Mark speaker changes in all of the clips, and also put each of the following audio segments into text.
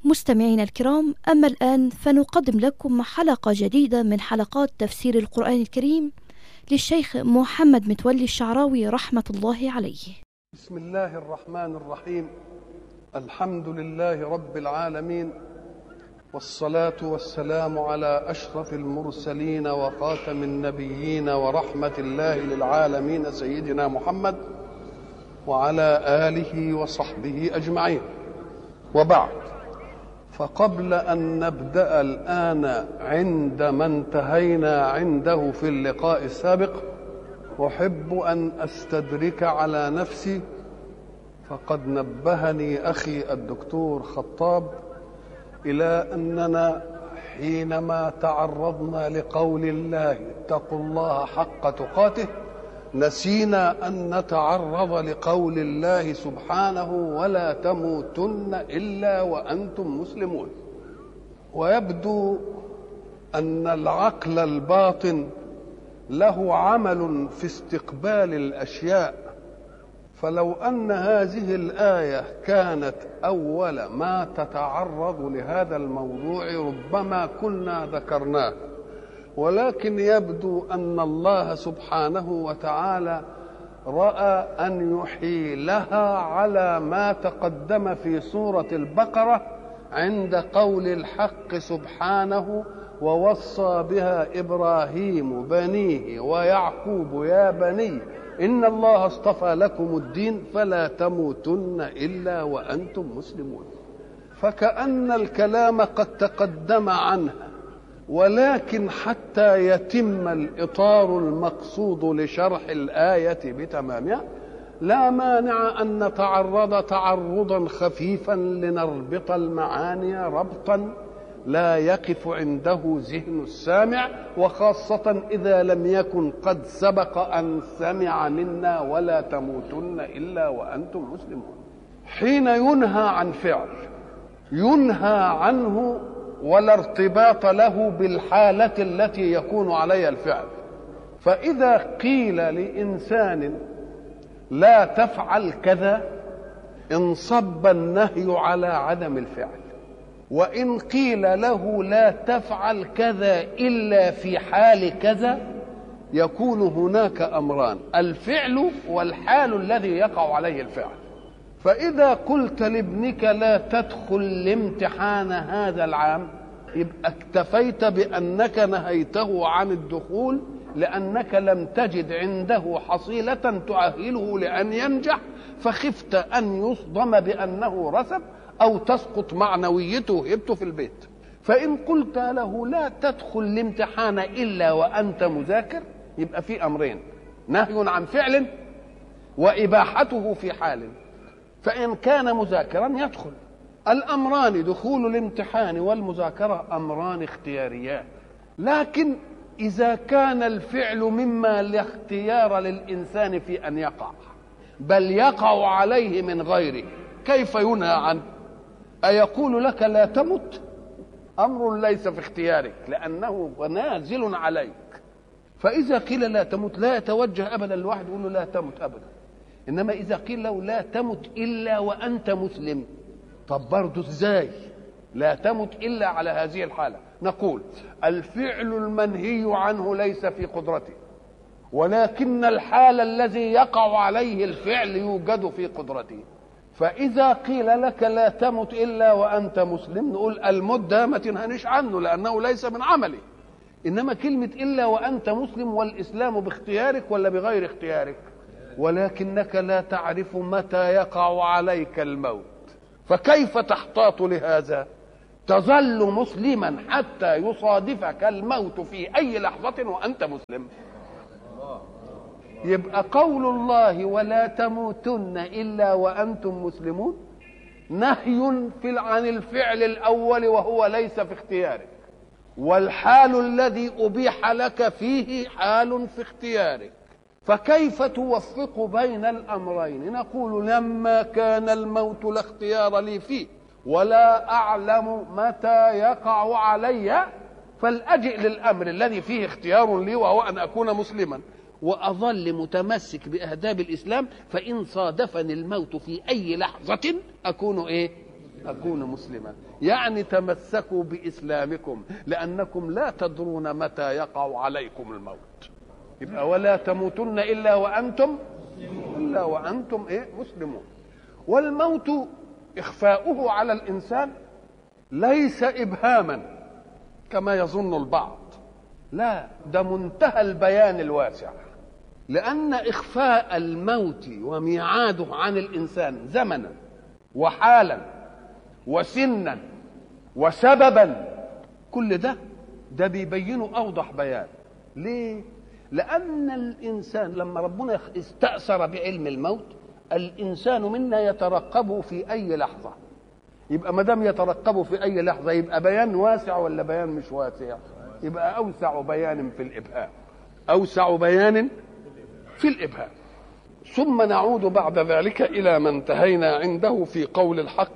Speaker 1: مستمعينا الكرام أما الآن فنقدم لكم حلقة جديدة من حلقات تفسير القرآن الكريم للشيخ محمد متولي الشعراوي رحمة الله عليه
Speaker 2: بسم الله الرحمن الرحيم الحمد لله رب العالمين والصلاة والسلام على أشرف المرسلين وخاتم النبيين ورحمة الله للعالمين سيدنا محمد وعلى آله وصحبه أجمعين وبعد فقبل أن نبدأ الآن عند ما انتهينا عنده في اللقاء السابق أحب أن أستدرك على نفسي فقد نبهني أخي الدكتور خطاب إلى أننا حينما تعرضنا لقول الله اتقوا الله حق تقاته نسينا ان نتعرض لقول الله سبحانه ولا تموتن الا وانتم مسلمون ويبدو ان العقل الباطن له عمل في استقبال الاشياء فلو ان هذه الايه كانت اول ما تتعرض لهذا الموضوع ربما كنا ذكرناه ولكن يبدو ان الله سبحانه وتعالى راى ان يحيلها على ما تقدم في سوره البقره عند قول الحق سبحانه ووصى بها ابراهيم بنيه ويعقوب يا بني ان الله اصطفى لكم الدين فلا تموتن الا وانتم مسلمون فكان الكلام قد تقدم عنها ولكن حتى يتم الاطار المقصود لشرح الايه بتمامها لا مانع ان نتعرض تعرضا خفيفا لنربط المعاني ربطا لا يقف عنده ذهن السامع وخاصة إذا لم يكن قد سبق أن سمع منا ولا تموتن إلا وأنتم مسلمون حين ينهى عن فعل ينهى عنه ولا ارتباط له بالحالة التي يكون عليها الفعل فإذا قيل لإنسان لا تفعل كذا انصب النهي على عدم الفعل وإن قيل له لا تفعل كذا إلا في حال كذا يكون هناك أمران الفعل والحال الذي يقع عليه الفعل فإذا قلت لابنك لا تدخل الامتحان هذا العام يبقى اكتفيت بأنك نهيته عن الدخول لأنك لم تجد عنده حصيلة تؤهله لأن ينجح فخفت أن يصدم بأنه رسب أو تسقط معنويته وهبته في البيت فإن قلت له لا تدخل الامتحان إلا وأنت مذاكر يبقى في أمرين نهي عن فعل وإباحته في حال فإن كان مذاكرا يدخل الأمران دخول الامتحان والمذاكرة أمران اختياريان لكن إذا كان الفعل مما لا اختيار للإنسان في أن يقع بل يقع عليه من غيره كيف ينهى عنه أيقول لك لا تمت أمر ليس في اختيارك لأنه نازل عليك فإذا قيل لا تمت لا يتوجه أبدا الواحد يقول له لا تمت أبدا إنما إذا قيل له لا تمت إلا وأنت مسلم طب برضه إزاي لا تمت إلا على هذه الحالة نقول الفعل المنهي عنه ليس في قدرته ولكن الحال الذي يقع عليه الفعل يوجد في قدرته فإذا قيل لك لا تمت إلا وأنت مسلم نقول المدة ما تنهنيش عنه لأنه ليس من عملي إنما كلمة إلا وأنت مسلم والإسلام باختيارك ولا بغير اختيارك ولكنك لا تعرف متى يقع عليك الموت فكيف تحتاط لهذا تظل مسلما حتى يصادفك الموت في أي لحظة وأنت مسلم يبقى قول الله ولا تموتن الا وانتم مسلمون نهي في عن الفعل الاول وهو ليس في اختيارك والحال الذي ابيح لك فيه حال في اختيارك فكيف توفق بين الامرين نقول لما كان الموت لا اختيار لي فيه ولا اعلم متى يقع علي فلاجئ للامر الذي فيه اختيار لي وهو ان اكون مسلما واظل متمسك باهداب الاسلام فان صادفني الموت في اي لحظه اكون ايه اكون مسلما يعني تمسكوا باسلامكم لانكم لا تدرون متى يقع عليكم الموت يبقى ولا تموتن الا وانتم الا وانتم ايه مسلمون والموت اخفاؤه على الانسان ليس ابهاما كما يظن البعض لا ده منتهى البيان الواسع لان اخفاء الموت وميعاده عن الانسان زمنا وحالا وسنا وسببا كل ده ده بيبينه اوضح بيان ليه لان الانسان لما ربنا استاثر بعلم الموت الانسان منا يترقبه في اي لحظه يبقى ما دام يترقبه في اي لحظه يبقى بيان واسع ولا بيان مش واسع يبقى اوسع بيان في الابهام اوسع بيان في الابهام ثم نعود بعد ذلك الى ما انتهينا عنده في قول الحق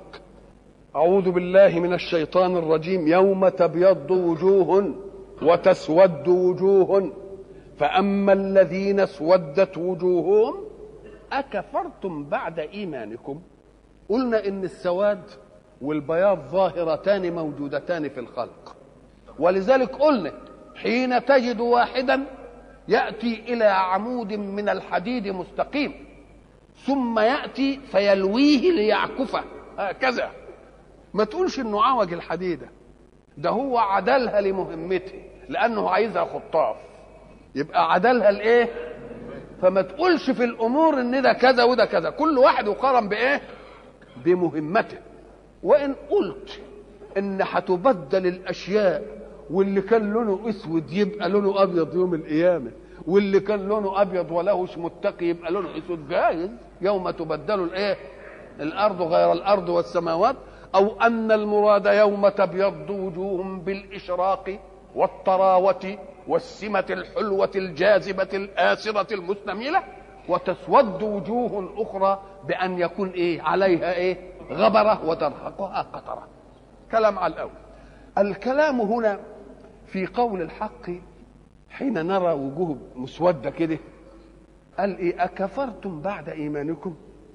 Speaker 2: اعوذ بالله من الشيطان الرجيم يوم تبيض وجوه وتسود وجوه فاما الذين اسودت وجوههم اكفرتم بعد ايمانكم قلنا ان السواد والبياض ظاهرتان موجودتان في الخلق ولذلك قلنا حين تجد واحدا ياتي الى عمود من الحديد مستقيم ثم ياتي فيلويه ليعكفه هكذا ما تقولش انه عوج الحديده ده هو عدلها لمهمته لانه عايزها خطاف يبقى عدلها لايه فما تقولش في الامور ان ده كذا وده كذا كل واحد يقارن بايه بمهمته وان قلت ان هتبدل الاشياء واللي كان لونه اسود يبقى لونه ابيض يوم القيامه واللي كان لونه ابيض ولهش متقي يبقى لونه اسود جايز يوم تبدل الايه الارض غير الارض والسماوات او ان المراد يوم تبيض وجوههم بالاشراق والطراوه والسمه الحلوه الجاذبه الاسره المستميله وتسود وجوه اخرى بان يكون ايه عليها ايه غبره وترهقها قطره كلام على الاول الكلام هنا في قول الحق حين نرى وجوه مسوده كده قال ايه اكفرتم بعد ايمانكم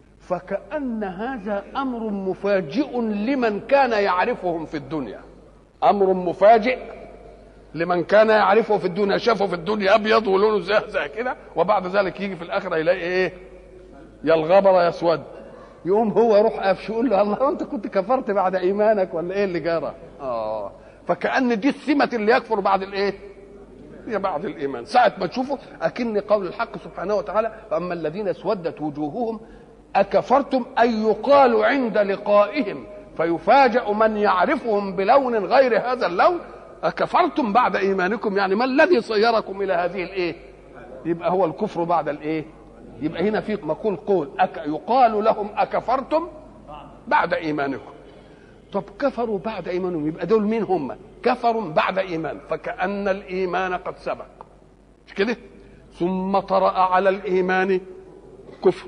Speaker 2: فكأن هذا أمر مفاجئ لمن كان يعرفهم في الدنيا أمر مفاجئ لمن كان يعرفه في الدنيا شافه في الدنيا أبيض ولونه زهزه كده وبعد ذلك يجي في الآخرة يلاقي إيه يا الغبر يا اسود يقوم هو يروح قافش يقول له الله انت كنت كفرت بعد ايمانك ولا ايه اللي جرى اه فكأن دي السمة اللي يكفر بعد الايه هي بعد الايمان ساعة ما تشوفه اكن قول الحق سبحانه وتعالى فاما الذين اسودت وجوههم أكفرتم أي يقال عند لقائهم فيفاجأ من يعرفهم بلون غير هذا اللون أكفرتم بعد إيمانكم يعني ما الذي صيركم إلى هذه الإيه يبقى هو الكفر بعد الإيه يبقى هنا في مقول قول أك يقال لهم أكفرتم بعد إيمانكم طب كفروا بعد إيمانهم يبقى دول مين هم كفروا بعد إيمان فكأن الإيمان قد سبق مش كده ثم طرأ على الإيمان كفر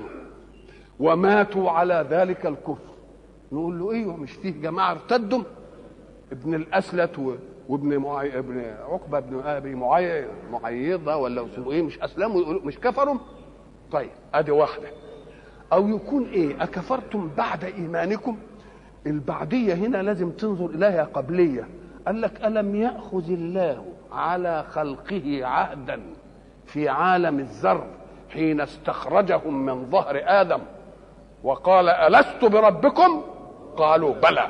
Speaker 2: وماتوا على ذلك الكفر نقول له ايوه مش فيه جماعه ارتدوا ابن الاسلت و... وابن معي... ابن عقبه ابن ابي معي... معيضه ولا اسمه ايه مش اسلموا يقولوا مش كفروا طيب ادي واحده او يكون ايه اكفرتم بعد ايمانكم البعديه هنا لازم تنظر اليها قبليه قال لك الم ياخذ الله على خلقه عهدا في عالم الذر حين استخرجهم من ظهر ادم وقال ألست بربكم قالوا بلى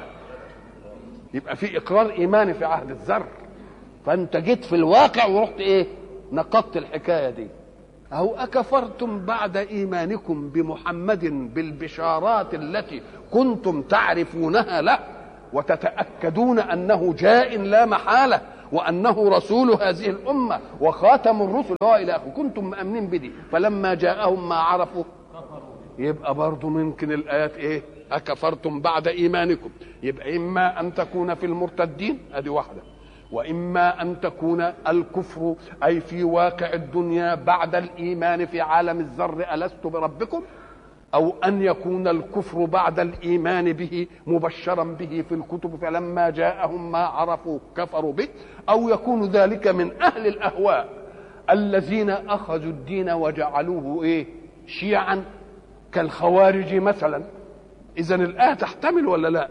Speaker 2: يبقى في إقرار إيماني في عهد الذر فأنت جيت في الواقع ورحت إيه نقضت الحكاية دي أو أكفرتم بعد إيمانكم بمحمد بالبشارات التي كنتم تعرفونها له وتتأكدون أنه جاء لا محالة وأنه رسول هذه الأمة وخاتم الرسل وإلى آخره كنتم مأمنين بدي فلما جاءهم ما عرفوا يبقى برضه ممكن الايات ايه اكفرتم بعد ايمانكم يبقى اما ان تكون في المرتدين ادي واحده واما ان تكون الكفر اي في واقع الدنيا بعد الايمان في عالم الذر الست بربكم او ان يكون الكفر بعد الايمان به مبشرا به في الكتب فلما جاءهم ما عرفوا كفروا به او يكون ذلك من اهل الاهواء الذين اخذوا الدين وجعلوه ايه شيعا كالخوارج مثلا اذا الايه تحتمل ولا لا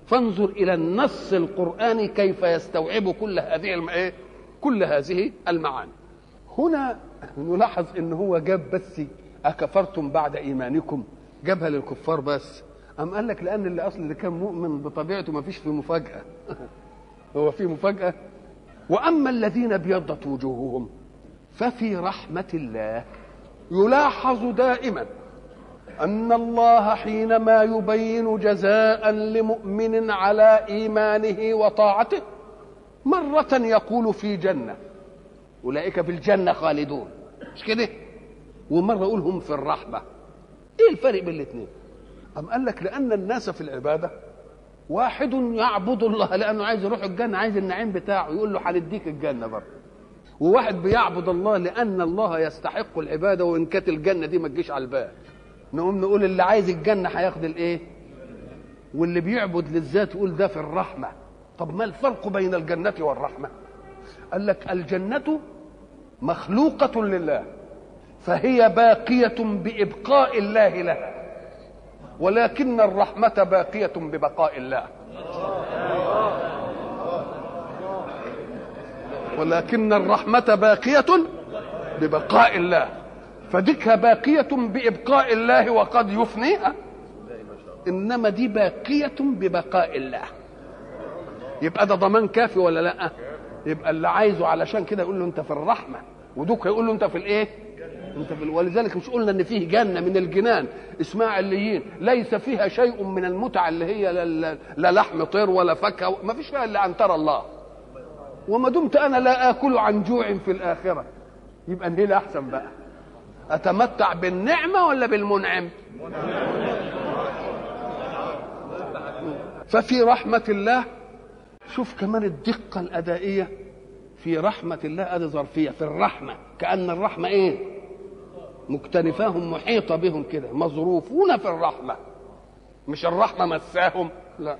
Speaker 2: فانظر الى النص القراني كيف يستوعب كل هذه الم... إيه؟ كل هذه المعاني هنا نلاحظ ان هو جاب بس اكفرتم بعد ايمانكم جابها للكفار بس أم قال لك لأن اللي أصل اللي كان مؤمن بطبيعته ما فيش فيه مفاجأة هو في مفاجأة وأما الذين ابيضت وجوههم ففي رحمة الله يلاحظ دائما أن الله حينما يبين جزاء لمؤمن على إيمانه وطاعته مرة يقول في جنة أولئك في الجنة خالدون مش كده ومرة يقول هم في الرحمة إيه الفرق بين الاثنين أم قال لك لأن الناس في العبادة واحد يعبد الله لأنه عايز يروح الجنة عايز النعيم بتاعه يقول له هنديك الجنة برضه وواحد بيعبد الله لأن الله يستحق العبادة وإن كانت الجنة دي ما تجيش على البال نقوم نقول اللي عايز الجنة هياخد الإيه واللي بيعبد للذات يقول ده في الرحمة طب ما الفرق بين الجنة والرحمة قال لك الجنة مخلوقة لله فهي باقية بإبقاء الله لها ولكن الرحمة باقية ببقاء الله ولكن الرحمة باقية ببقاء الله فديك باقية بإبقاء الله وقد يفنيها إنما دي باقية ببقاء الله يبقى ده ضمان كافي ولا لا يبقى اللي عايزه علشان كده يقول له انت في الرحمه ودوك يقول له انت في الايه انت في ولذلك مش قلنا ان فيه جنه من الجنان اسمها عليين ليس فيها شيء من المتع اللي هي لا, لا لحم طير ولا فاكهه ما فيش فيها الا ان ترى الله وما دمت انا لا اكل عن جوع في الاخره يبقى انهي احسن بقى اتمتع بالنعمه ولا بالمنعم ففي رحمه الله شوف كمان الدقه الادائيه في رحمه الله ادي ظرفيه في الرحمه كان الرحمه ايه مكتنفاهم محيطه بهم كده مظروفون في الرحمه مش الرحمه مساهم لا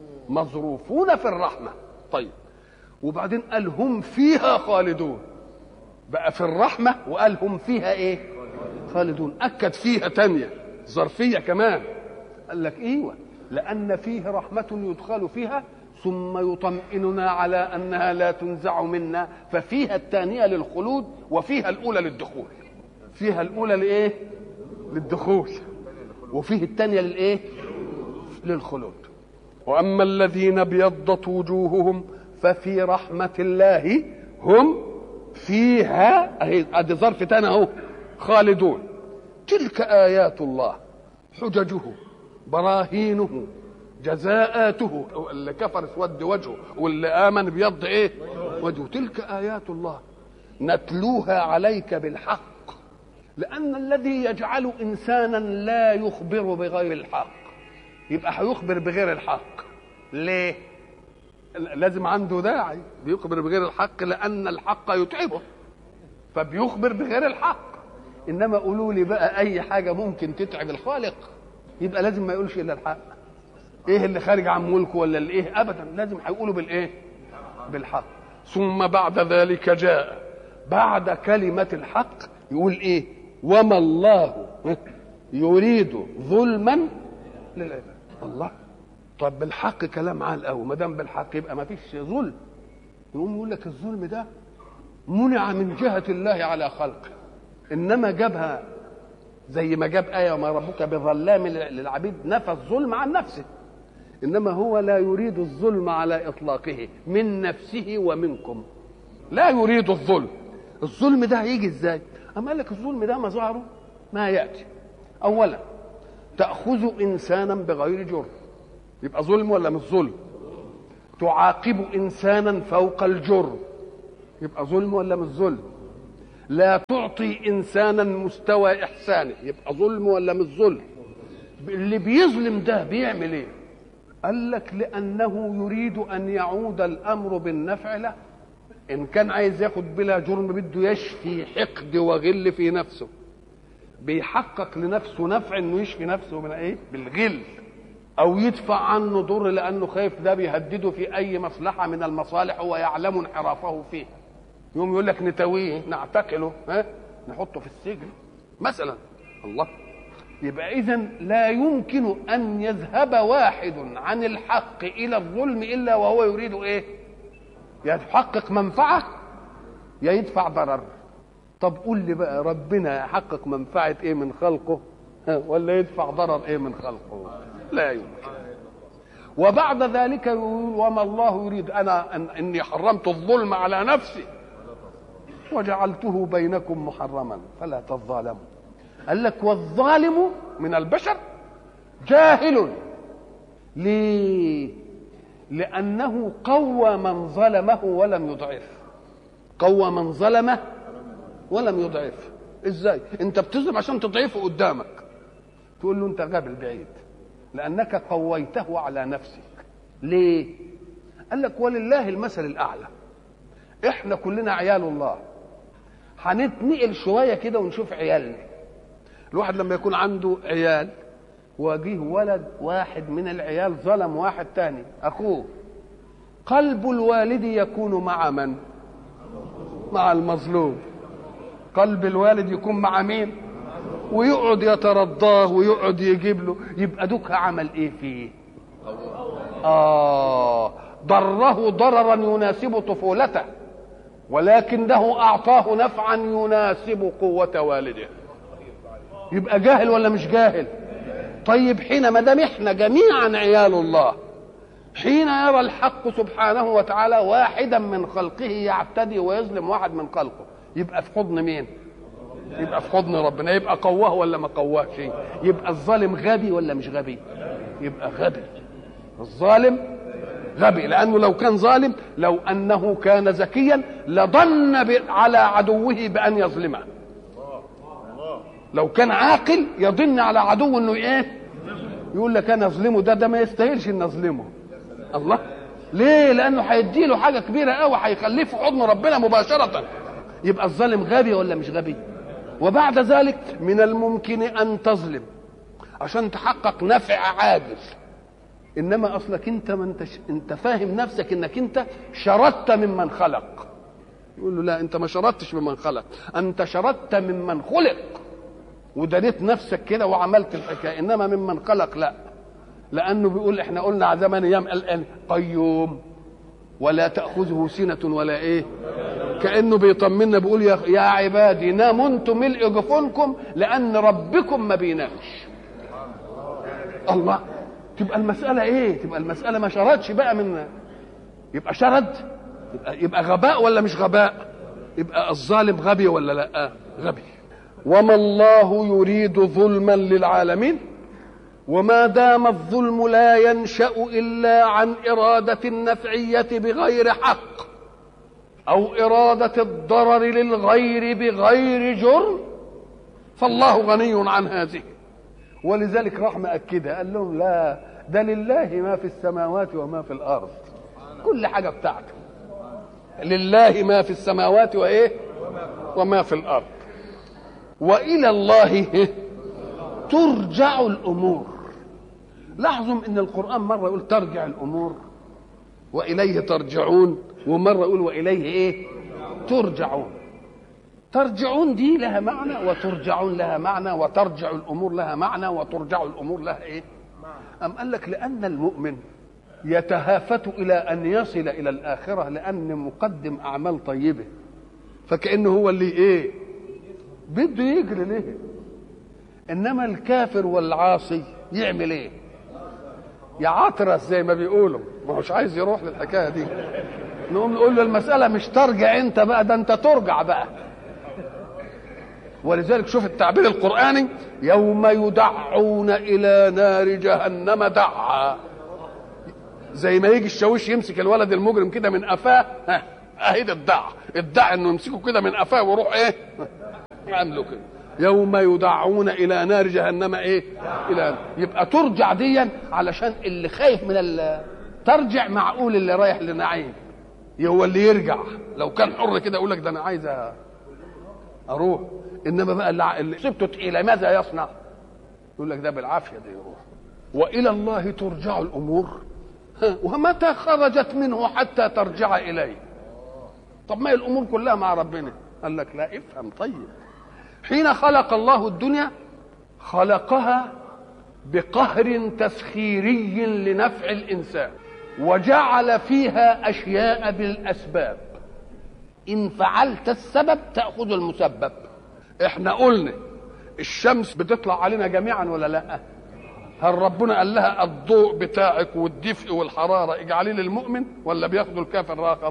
Speaker 2: مظروفون في الرحمه طيب وبعدين قال هم فيها خالدون بقى في الرحمه وقال هم فيها ايه خالدون اكد فيها تانية ظرفيه كمان قال لك ايوه لان فيه رحمه يدخل فيها ثم يطمئننا على انها لا تنزع منا ففيها الثانيه للخلود وفيها الاولى للدخول فيها الاولى لايه للدخول وفيه الثانيه للايه للخلود واما الذين ابيضت وجوههم ففي رحمه الله هم فيها اهي ادي ظرف تاني اهو خالدون تلك ايات الله حججه براهينه جزاءاته اللي كفر اسود وجهه واللي امن بيض ايه وجهه تلك ايات الله نتلوها عليك بالحق لان الذي يجعل انسانا لا يخبر بغير الحق يبقى هيخبر بغير الحق ليه لازم عنده داعي بيخبر بغير الحق لان الحق يتعبه فبيخبر بغير الحق انما قولوا لي بقى اي حاجه ممكن تتعب الخالق يبقى لازم ما يقولش الا الحق ايه اللي خارج عن ملكه ولا الايه ابدا لازم هيقولوا بالايه بالحق ثم بعد ذلك جاء بعد كلمة الحق يقول ايه وما الله يريد ظلما للعباد الله طب بالحق كلام عال قوي ما دام بالحق يبقى ما فيش ظلم يقوم يقول لك الظلم ده منع من جهة الله على خلقه انما جابها زي ما جاب آية وما ربك بظلام للعبيد نفى الظلم عن نفسه انما هو لا يريد الظلم على اطلاقه من نفسه ومنكم لا يريد الظلم الظلم ده هيجي ازاي اما قال لك الظلم ده مظهره ما ياتي اولا تاخذ انسانا بغير جرم يبقى ظلم ولا مش ظلم تعاقب انسانا فوق الجرم يبقى ظلم ولا مش ظلم لا تعطي انسانا مستوى احسانه يبقى ظلم ولا مش ظلم اللي بيظلم ده بيعمل ايه قال لك لأنه يريد أن يعود الأمر بالنفع له إن كان عايز ياخد بلا جرم بده يشفي حقد وغل في نفسه بيحقق لنفسه نفع انه يشفي نفسه من ايه بالغل او يدفع عنه ضر لانه خايف ده بيهدده في اي مصلحه من المصالح ويعلم انحرافه فيه يوم يقول لك نتويه نعتقله ها نحطه في السجن مثلا الله يبقى اذا لا يمكن ان يذهب واحد عن الحق الى الظلم الا وهو يريد ايه يحقق منفعه يا يدفع ضرر طب قول لي بقى ربنا يحقق منفعه ايه من خلقه ولا يدفع ضرر ايه من خلقه لا يمكن وبعد ذلك يقول وما الله يريد انا أن اني حرمت الظلم على نفسي وجعلته بينكم محرما فلا تظالموا قال لك والظالم من البشر جاهل ليه لانه قوى من ظلمه ولم يضعف قوى من ظلمه ولم يضعف ازاي انت بتظلم عشان تضعفه قدامك تقول له انت غبي بعيد لانك قويته على نفسك ليه قال لك ولله المثل الاعلى احنا كلنا عيال الله هنتنقل شويه كده ونشوف عيالنا الواحد لما يكون عنده عيال وجيه ولد واحد من العيال ظلم واحد تاني اخوه قلب الوالد يكون مع من مع المظلوم قلب الوالد يكون مع مين ويقعد يترضاه ويقعد يجيب له يبقى دوك عمل ايه فيه اه ضره ضررا يناسب طفولته ولكنه اعطاه نفعا يناسب قوه والده يبقى جاهل ولا مش جاهل طيب حين ما دام احنا جميعا عيال الله حين يرى الحق سبحانه وتعالى واحدا من خلقه يعتدي ويظلم واحد من خلقه يبقى في حضن مين يبقى في حضن ربنا يبقى قواه ولا ما قواهش يبقى الظالم غبي ولا مش غبي يبقى غبي الظالم غبي لانه لو كان ظالم لو انه كان ذكيا لظن على عدوه بان يظلمه لو كان عاقل يظن على عدو انه ايه يقول لك انا اظلمه ده ده ما يستاهلش ان اظلمه الله ليه لانه هيديله حاجه كبيره قوي هيخليه في حضن ربنا مباشره يبقى الظالم غبي ولا مش غبي وبعد ذلك من الممكن ان تظلم عشان تحقق نفع عاجل انما اصلك انت ما انت انت فاهم نفسك انك انت شردت ممن خلق يقول له لا انت ما شردتش ممن خلق انت شردت ممن خلق ودنيت نفسك كده وعملت الحكايه انما ممن خلق لا لانه بيقول احنا قلنا على زمان ايام الان قيوم ولا تاخذه سنه ولا ايه كانه بيطمنا بيقول يا, يا عبادي ناموا انتم ملء جفونكم لان ربكم ما بينامش الله تبقى المساله ايه تبقى المساله ما شردش بقى من يبقى شرد يبقى, يبقى غباء ولا مش غباء يبقى الظالم غبي ولا لا غبي وما الله يريد ظلما للعالمين وما دام الظلم لا ينشا الا عن اراده النفعيه بغير حق او اراده الضرر للغير بغير جرم فالله غني عن هذه ولذلك راح مأكدها قال لهم لا ده لله ما في السماوات وما في الارض كل حاجه بتاعته لله ما في السماوات وايه وما في الارض والى الله ترجع الامور لاحظوا ان القران مره يقول ترجع الامور واليه ترجعون ومره يقول واليه ايه ترجعون ترجعون دي لها معنى وترجعون لها معنى وترجع الامور لها معنى وترجع الامور لها ايه ام قال لك لان المؤمن يتهافت الى ان يصل الى الاخره لان مقدم اعمال طيبه فكانه هو اللي ايه بده يجري ليه انما الكافر والعاصي يعمل ايه يعطرس زي ما بيقولوا ما هوش عايز يروح للحكايه دي نقوم نقول له المساله مش ترجع انت بقى ده انت ترجع بقى ولذلك شوف التعبير القراني يوم يدعون الى نار جهنم دعا زي ما يجي الشاويش يمسك الولد المجرم كده من قفاه ها اهي ده الدع الدع انه يمسكه كده من قفاه ويروح ايه عامله كده يوم يدعون الى نار جهنم ايه الى يبقى ترجع ديا علشان اللي خايف من ال... ترجع معقول اللي رايح لنعيم هو اللي يرجع لو كان حر كده يقول لك ده انا عايز اروح انما بقى اللي, اللي سبته تقيله ماذا يصنع يقول لك ده بالعافيه ده يروح والى الله ترجع الامور ومتى خرجت منه حتى ترجع اليه طب ما هي الامور كلها مع ربنا قال لك لا افهم طيب حين خلق الله الدنيا خلقها بقهر تسخيري لنفع الانسان وجعل فيها اشياء بالاسباب ان فعلت السبب تاخذ المسبب احنا قلنا الشمس بتطلع علينا جميعا ولا لا هل ربنا قال لها الضوء بتاعك والدفء والحراره اجعليه للمؤمن ولا بياخدوا الكافر راخر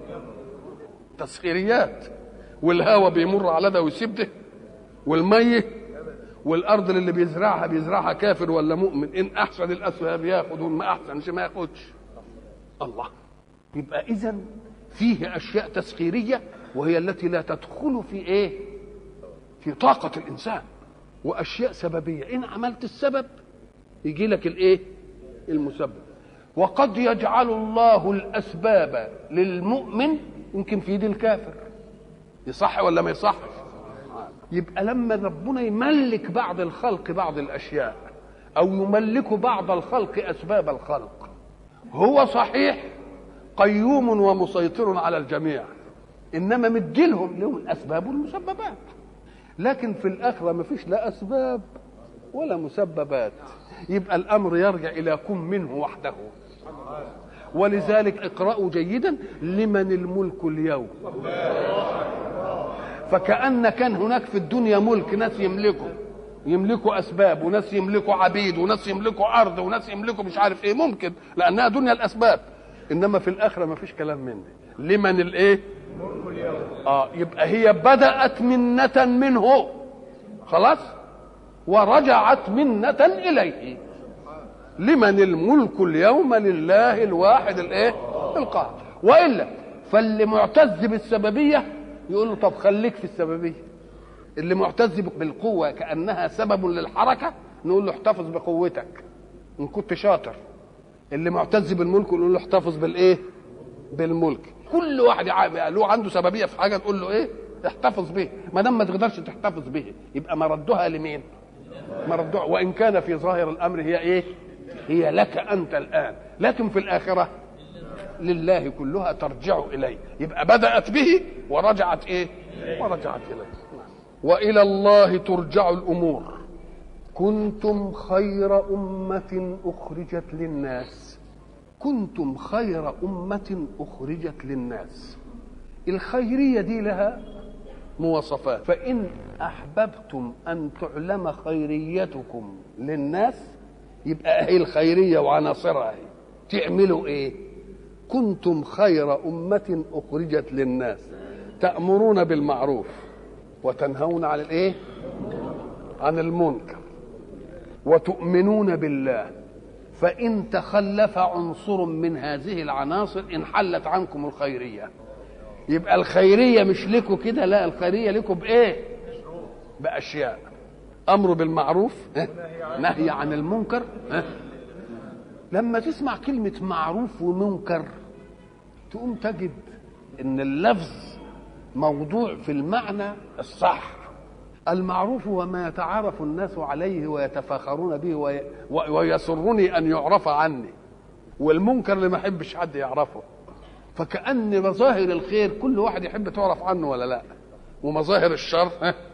Speaker 2: تسخيريات والهواء بيمر على ده ويسيب ده والميه والارض اللي بيزرعها بيزرعها كافر ولا مؤمن ان احسن الاسباب ياخد وما احسنش ما ياخدش الله يبقى اذا فيه اشياء تسخيريه وهي التي لا تدخل في ايه في طاقه الانسان واشياء سببيه ان عملت السبب يجي لك الايه المسبب وقد يجعل الله الاسباب للمؤمن يمكن في يد الكافر يصح ولا ما يصحش يبقى لما ربنا يملك بعض الخلق بعض الاشياء او يملك بعض الخلق اسباب الخلق هو صحيح قيوم ومسيطر على الجميع انما مديلهم لهم الاسباب والمسببات لكن في الاخره ما فيش لا اسباب ولا مسببات يبقى الامر يرجع الى كن منه وحده ولذلك اقرأوا جيدا لمن الملك اليوم فكأن كان هناك في الدنيا ملك ناس يملكوا يملكوا اسباب وناس يملكوا عبيد وناس يملكوا ارض وناس يملكوا مش عارف ايه ممكن لانها دنيا الاسباب انما في الاخره ما فيش كلام من ده لمن الايه اه يبقى هي بدات منه منه خلاص ورجعت منه اليه لمن الملك اليوم لله الواحد الايه القهار والا فاللي معتز بالسببيه يقول له طب خليك في السببيه اللي معتز بالقوه كانها سبب للحركه نقول له احتفظ بقوتك ان كنت شاطر اللي معتز بالملك نقول له احتفظ بالايه بالملك كل واحد له عنده سببيه في حاجه نقول له ايه احتفظ به ما دام ما تقدرش تحتفظ به يبقى مردها لمين مردها وان كان في ظاهر الامر هي ايه هي لك انت الان لكن في الاخره لله كلها ترجع اليه يبقى بدات به ورجعت ايه ورجعت اليه والى الله ترجع الامور كنتم خير امه اخرجت للناس كنتم خير امه اخرجت للناس الخيريه دي لها مواصفات فان احببتم ان تعلم خيريتكم للناس يبقى اهي الخيريه وعناصرها اهي تعملوا ايه كنتم خير امه اخرجت للناس تامرون بالمعروف وتنهون عن الايه عن المنكر وتؤمنون بالله فان تخلف عنصر من هذه العناصر انحلت عنكم الخيريه يبقى الخيريه مش لكم كده لا الخيريه لكم بايه باشياء امر بالمعروف نهي عن المنكر لما تسمع كلمه معروف ومنكر تقوم تجد ان اللفظ موضوع في المعنى الصح المعروف هو ما يتعارف الناس عليه ويتفاخرون به وي... ويسرني ان يعرف عني والمنكر اللي ما يحبش حد يعرفه فكأن مظاهر الخير كل واحد يحب تعرف عنه ولا لا ومظاهر الشر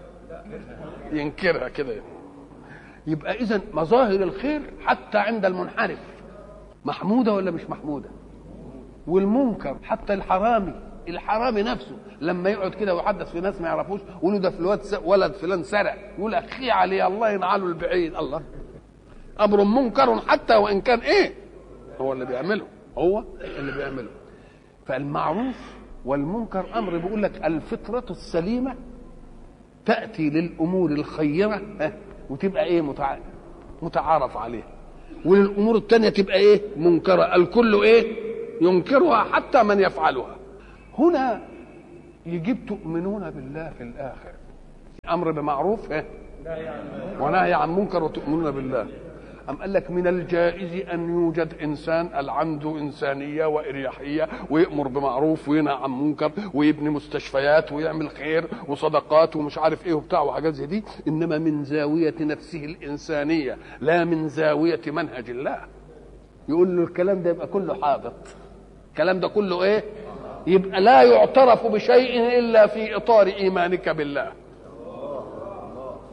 Speaker 2: ينكرها كده يبقى اذا مظاهر الخير حتى عند المنحرف محموده ولا مش محموده والمنكر حتى الحرامي الحرامي نفسه لما يقعد كده ويحدث في ناس ما يعرفوش يقولوا ده في ولد فلان سرق يقول اخي عليه الله ينعله البعيد الله امر منكر حتى وان كان ايه هو اللي بيعمله هو اللي بيعمله فالمعروف والمنكر امر بيقول لك الفطره السليمه تاتي للامور الخيره وتبقى ايه متعارف عليها وللامور الثانيه تبقى ايه منكره الكل ايه ينكرها حتى من يفعلها هنا يجيب تؤمنون بالله في الاخر امر بمعروف إيه؟ ونهي عن منكر وتؤمنون بالله أم قال لك من الجائز أن يوجد إنسان عنده إنسانية وإريحية ويأمر بمعروف وينهى عن منكر ويبني مستشفيات ويعمل خير وصدقات ومش عارف إيه وبتاع وحاجات زي دي إنما من زاوية نفسه الإنسانية لا من زاوية منهج الله يقول له الكلام ده يبقى كله حاضط الكلام ده كله إيه يبقى لا يعترف بشيء إلا في إطار إيمانك بالله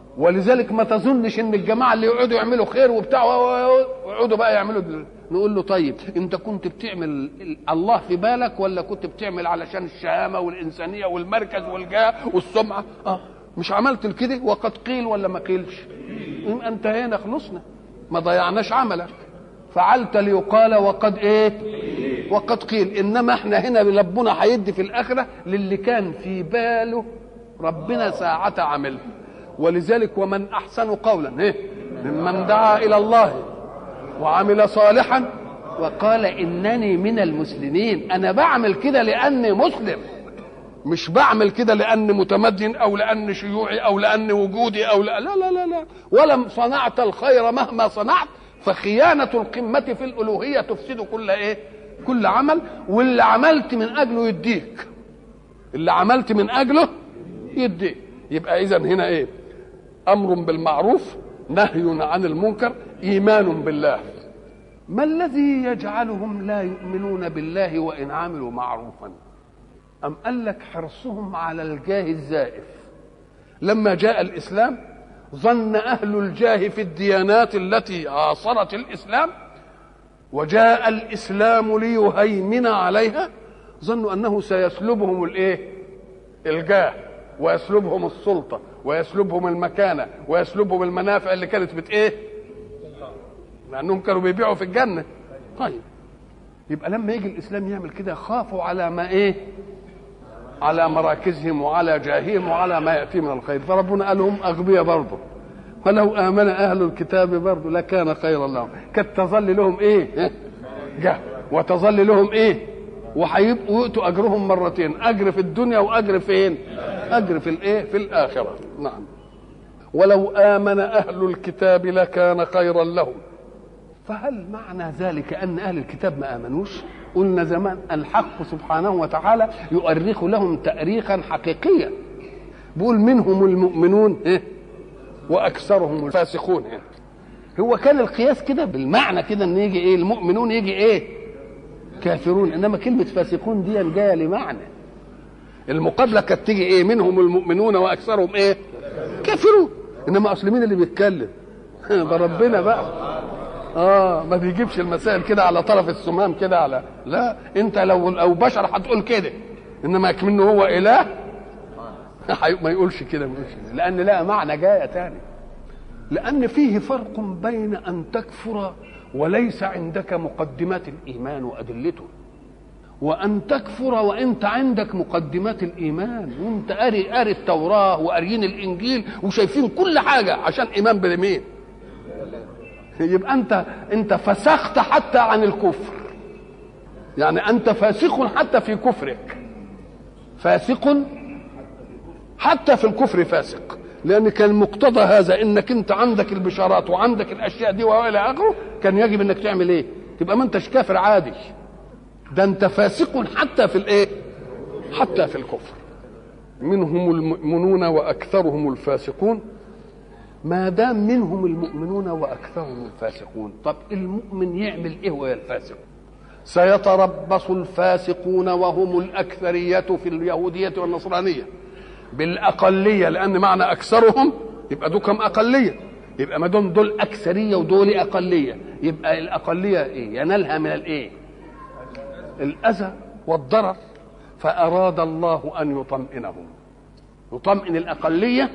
Speaker 2: ولذلك ما تظنش ان الجماعه اللي يقعدوا يعملوا خير وبتاع ويقعدوا بقى يعملوا نقول له طيب انت كنت بتعمل الله في بالك ولا كنت بتعمل علشان الشهامه والانسانيه والمركز والجاه والسمعه اه مش عملت كده وقد قيل ولا ما قيلش انتهينا خلصنا ما ضيعناش عملك فعلت ليقال وقد ايه وقد قيل انما احنا هنا ربنا هيدي في الاخره للي كان في باله ربنا ساعة عمله ولذلك ومن احسن قولا ايه ممن دعا الى الله وعمل صالحا وقال انني من المسلمين انا بعمل كده لاني مسلم مش بعمل كده لاني متمدن او لاني شيوعي او لاني وجودي او لا لا لا لا, لا. ولم صنعت الخير مهما صنعت فخيانة القمة في الألوهية تفسد كل إيه؟ كل عمل واللي عملت من أجله يديك. اللي عملت من أجله يديك. يبقى إذا هنا إيه؟ أمر بالمعروف نهي عن المنكر إيمان بالله. ما الذي يجعلهم لا يؤمنون بالله وإن عملوا معروفا؟ أم قال لك حرصهم على الجاه الزائف. لما جاء الإسلام ظن اهل الجاه في الديانات التي عاصرت الاسلام وجاء الاسلام ليهيمن عليها ظنوا انه سيسلبهم الايه الجاه ويسلبهم السلطه ويسلبهم المكانه ويسلبهم المنافع اللي كانت بت ايه لانهم كانوا بيبيعوا في الجنه طيب يبقى لما يجي الاسلام يعمل كده خافوا على ما ايه على مراكزهم وعلى جاههم وعلى ما ياتي من الخير فربنا قال لهم اغبياء برضه ولو امن اهل الكتاب برضه لكان خيرا لهم كانت تظل لهم ايه جه وتظل لهم ايه وهيبقوا يؤتوا اجرهم مرتين اجر في الدنيا واجر فين اجر في الايه في الاخره نعم ولو امن اهل الكتاب لكان خيرا لهم فهل معنى ذلك ان اهل الكتاب ما امنوش قلنا زمان الحق سبحانه وتعالى يؤرخ لهم تاريخا حقيقيا بيقول منهم المؤمنون إيه؟ واكثرهم الفاسقون إيه؟ هو كان القياس كده بالمعنى كده ان يجي ايه المؤمنون يجي ايه كافرون انما كلمه فاسقون دي جايه لمعنى المقابله كانت تيجي ايه منهم المؤمنون واكثرهم ايه كافرون انما اصل مين اللي بيتكلم ده ربنا بقى اه ما بيجيبش المسائل كده على طرف السمام كده على لا انت لو او بشر هتقول كده انما كمنه هو اله ما يقولش كده ما يقولش كده لان لا معنى جايه تاني لان فيه فرق بين ان تكفر وليس عندك مقدمات الايمان وادلته وان تكفر وانت عندك مقدمات الايمان وانت قاري قاري التوراه وقاريين الانجيل وشايفين كل حاجه عشان ايمان بالمين يبقى انت انت فسخت حتى عن الكفر يعني انت فاسق حتى في كفرك فاسق حتى في الكفر فاسق لان كان مقتضى هذا انك انت عندك البشارات وعندك الاشياء دي والى اخره كان يجب انك تعمل ايه تبقى ما انتش كافر عادي ده انت فاسق حتى في الايه حتى في الكفر منهم المؤمنون واكثرهم الفاسقون ما دام منهم المؤمنون واكثرهم الفاسقون طب المؤمن يعمل ايه وهو الفاسق سيتربص الفاسقون وهم الاكثريه في اليهوديه والنصرانيه بالاقليه لان معنى اكثرهم يبقى دول كم اقليه يبقى ما دام دول اكثريه ودول اقليه يبقى الاقليه ايه ينالها من الايه الاذى والضرر فاراد الله ان يطمئنهم يطمئن الاقليه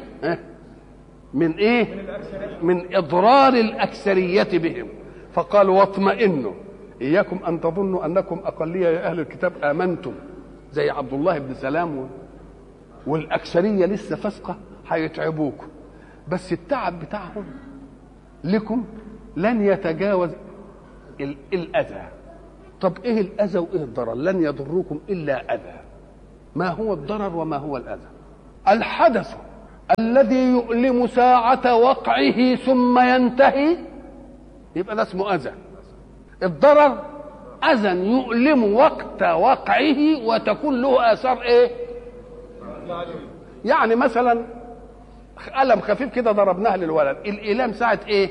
Speaker 2: من ايه من اضرار الاكثريه بهم فقال واطمئنوا اياكم ان تظنوا انكم اقليه يا اهل الكتاب امنتم زي عبد الله بن سلام والاكثريه لسه فاسقه هيتعبوكم بس التعب بتاعهم لكم لن يتجاوز الاذى طب ايه الاذى وايه الضرر لن يضروكم الا اذى ما هو الضرر وما هو الاذى الحدث الذي يؤلم ساعة وقعه ثم ينتهي يبقى ده اسمه أذى الضرر أذى يؤلم وقت وقعه وتكون له آثار إيه؟ يعني مثلا ألم خفيف كده ضربناه للولد الإيلام ساعة إيه؟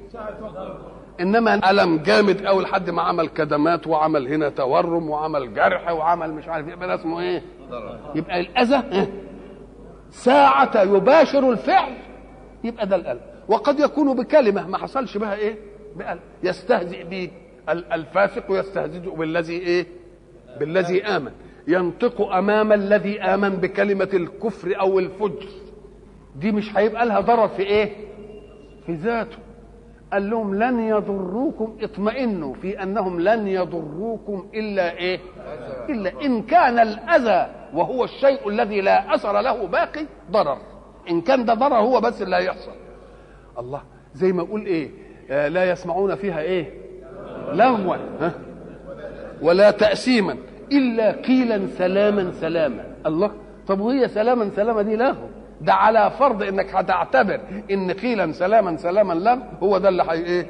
Speaker 2: انما الم جامد قوي لحد ما عمل كدمات وعمل هنا تورم وعمل جرح وعمل مش عارف يبقى ده اسمه ايه يبقى الاذى إيه؟ ساعة يباشر الفعل يبقى ده القلب وقد يكون بكلمه ما حصلش بها ايه بقلب يستهزئ به الفاسق يستهزئ بالذي ايه بالذي امن ينطق امام الذي امن بكلمه الكفر او الفجر دي مش هيبقى لها ضرر في ايه في ذاته قال لهم لن يضروكم اطمئنوا في انهم لن يضروكم الا ايه الا ان كان الاذى وهو الشيء الذي لا اثر له باقي ضرر ان كان ده ضرر هو بس اللي هيحصل الله زي ما اقول ايه آه لا يسمعون فيها ايه لغوا ها ولا تأسيما إلا قيلا سلاما سلاما الله طب وهي سلاما سلاما دي لغو ده على فرض انك هتعتبر ان قيلا سلاما سلاما لغو هو ده اللي حي ايه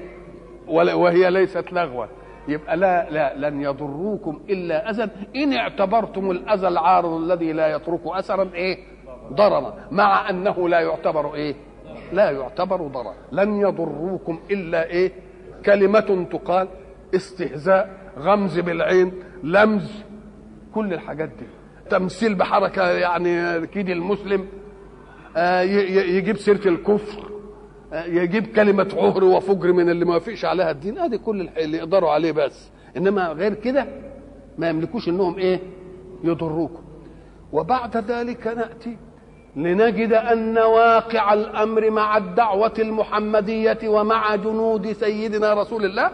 Speaker 2: وهي ليست لغوا يبقى لا لا لن يضروكم الا اذى ان اعتبرتم الاذى العارض الذي لا يترك اثرا ايه ضررا مع انه لا يعتبر ايه لا يعتبر ضررا لن يضروكم الا ايه كلمه تقال استهزاء غمز بالعين لمز كل الحاجات دي تمثيل بحركه يعني كيد المسلم آه يجيب سيره الكفر آه يجيب كلمه عهر وفجر من اللي ما وافقش عليها الدين ادي كل اللي يقدروا عليه بس انما غير كده ما يملكوش انهم ايه يضروكم وبعد ذلك ناتي لنجد ان واقع الامر مع الدعوه المحمديه ومع جنود سيدنا رسول الله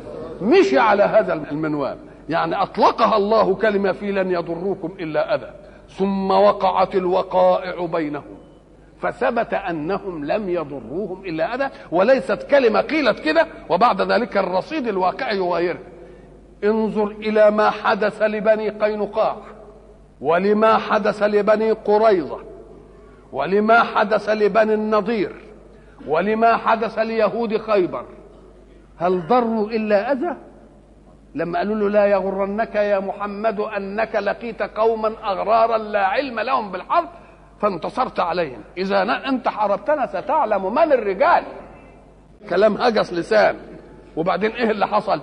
Speaker 2: مشي على هذا المنوال يعني اطلقها الله كلمه في لن يضروكم الا اذى ثم وقعت الوقائع بينهم فثبت انهم لم يضروهم الا اذى وليست كلمه قيلت كده وبعد ذلك الرصيد الواقع يغيرها انظر الى ما حدث لبني قينقاع ولما حدث لبني قريظه ولما حدث لبني النضير ولما حدث ليهود خيبر هل ضروا الا اذى لما قالوا له لا يغرنك يا محمد انك لقيت قوما اغرارا لا علم لهم بالحرب فانتصرت عليهم اذا انت حاربتنا ستعلم من الرجال كلام هجس لسان وبعدين ايه اللي حصل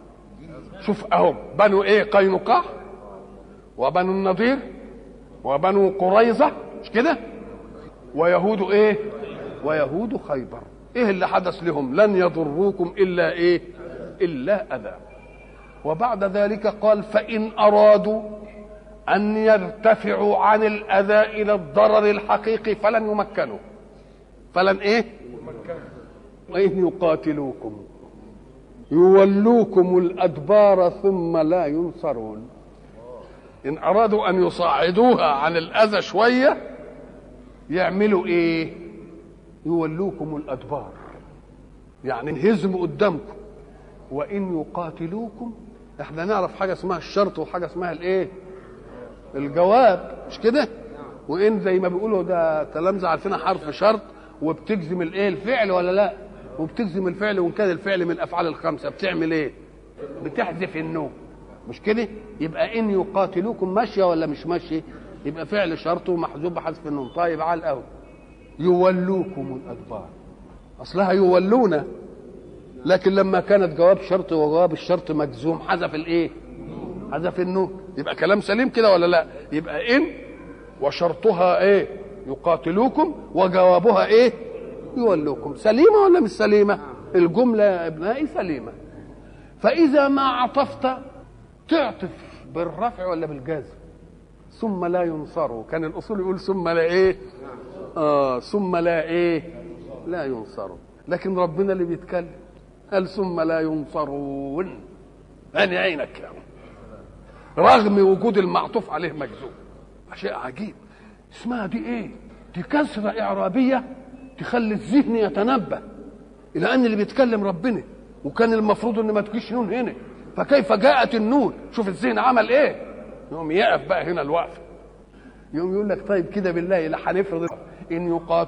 Speaker 2: شوف اهو بنو ايه قينقاع وبنو النضير وبنو قريظه مش كده ويهود ايه ويهود خيبر ايه اللي حدث لهم لن يضروكم الا ايه الا اذى وبعد ذلك قال فان ارادوا ان يرتفعوا عن الاذى الى الضرر الحقيقي فلن يمكنوا فلن ايه وان يقاتلوكم يولوكم الادبار ثم لا ينصرون ان ارادوا ان يصعدوها عن الاذى شويه يعملوا ايه يولوكم الادبار يعني انهزموا قدامكم وان يقاتلوكم احنا نعرف حاجه اسمها الشرط وحاجه اسمها الايه الجواب مش كده وان زي ما بيقولوا ده تلامذه عارفين حرف شرط وبتجزم الايه الفعل ولا لا وبتجزم الفعل وان كان الفعل من الافعال الخمسه بتعمل ايه بتحذف النوم مش كده يبقى ان يقاتلوكم ماشيه ولا مش ماشيه يبقى فعل شرط ومحذوف بحذف النون طيب على الاول يولوكم الادبار اصلها يولون لكن لما كانت جواب شرط وجواب الشرط مجزوم حذف الايه حذف النون يبقى كلام سليم كده ولا لا يبقى ان وشرطها ايه يقاتلوكم وجوابها ايه يولوكم سليمه ولا مش سليمه الجمله يا ابنائي سليمه فاذا ما عطفت تعطف بالرفع ولا بالجزم ثم لا ينصروا كان الاصول يقول ثم لا ايه آه ثم لا ايه لا ينصروا لكن ربنا اللي بيتكلم قال ثم لا ينصرون عيني عينك يعني. رغم وجود المعطوف عليه مجزوم شيء عجيب اسمها دي ايه دي كسرة إعرابية تخلي الذهن يتنبه إلى أن اللي بيتكلم ربنا وكان المفروض إن ما تجيش نون هنا فكيف جاءت النون شوف الذهن عمل إيه يقوم يقف بقى هنا الوقف يقوم يقول لك طيب كده بالله لا هنفرض ان يقاتل